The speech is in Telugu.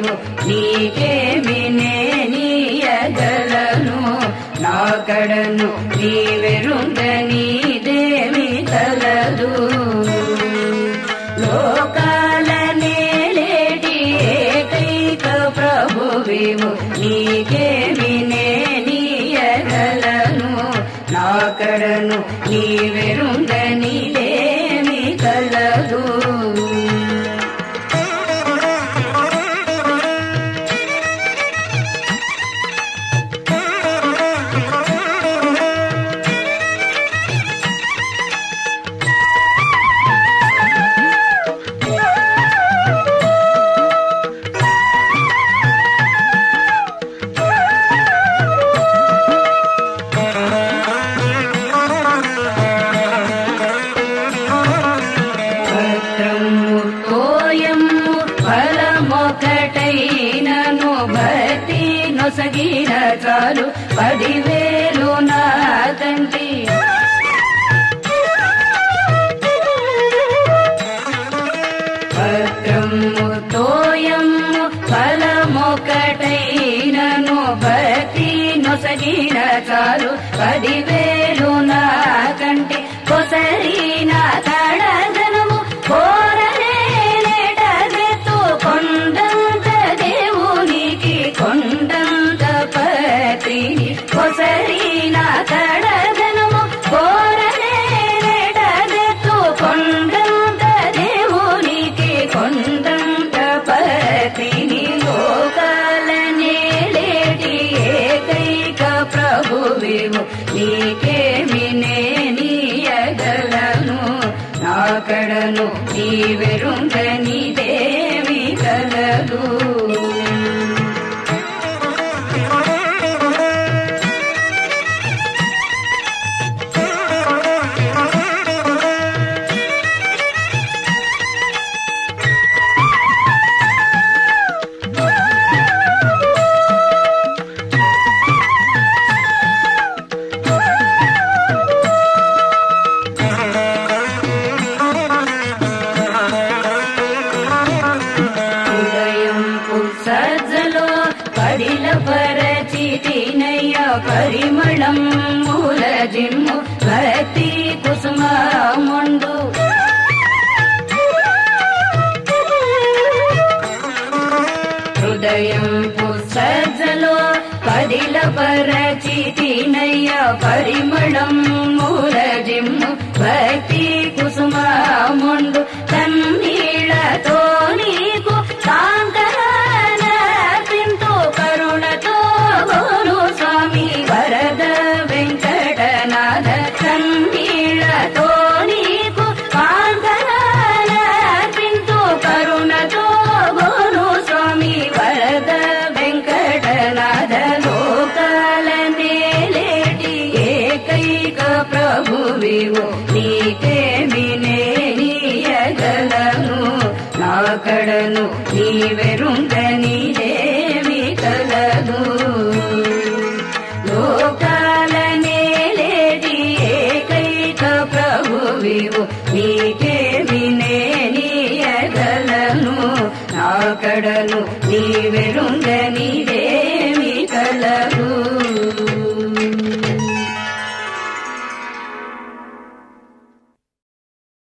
ప్రభువివు నీకేమి నేనీయగలను నా కడను నీవెరుంగ నీదేమి కలదు లోకాల నేలేటి ఏకైక ప్రభువివు నీకేమి నేనీయగలను నా కడను నీవెరుంగ నీదేమి కలదు భద్రము తోయము ఫలమొకటైనను భక్తి నొసగిన చాలు పదివేలు నా తండ్రి భద్రము తోయము ఫలమొకటైనను భక్తి నొసగిన చాలు పదివేలు నా కంటే కొసరి నా తడగనము కోరనే నెటగెత్తు కొండంత దేవునికి కొండంత పత్రిని కొసరి నా తడగనము కోరనే నెటగెత్తు కొండంత దేవునికి కొండంత పత్రిని లోకాల నేలేటి ఏకైక ప్రభువివు నీకేమి నేనీయగలను నా కడను నీవెరుంగ నీదేమి కలదు ఉదయం సజ్జలో పడిల పరచితినయ్య పరిమళం మూల జిమ్ము భక్తి కుసుమండు హృదయం సజ్జలో పడిల పరచితినయ్య పరిమళం మూల జిమ్ము భక్తి కుసుమండు కన్నీళ్లతో నీకు సాంకరాపింతు కరుణతో గోరు స్వామి వరద వెంకటనాథ కన్నీళ్లతో నీకు సాంకరాపింతు కరుణతో గోరు స్వామి వరద వెంకటనాథ లోకాల నేలేటి ఏకైక ప్రభువివు నీకేమి నేనీయగలను నా కడను నీవెరుంగ నీదేమి కలదు లోకాల నేలేటి ఏకైక ప్రభువివు నీకేమి నేనీయగలను నా కడను నీవెరుంగ నీ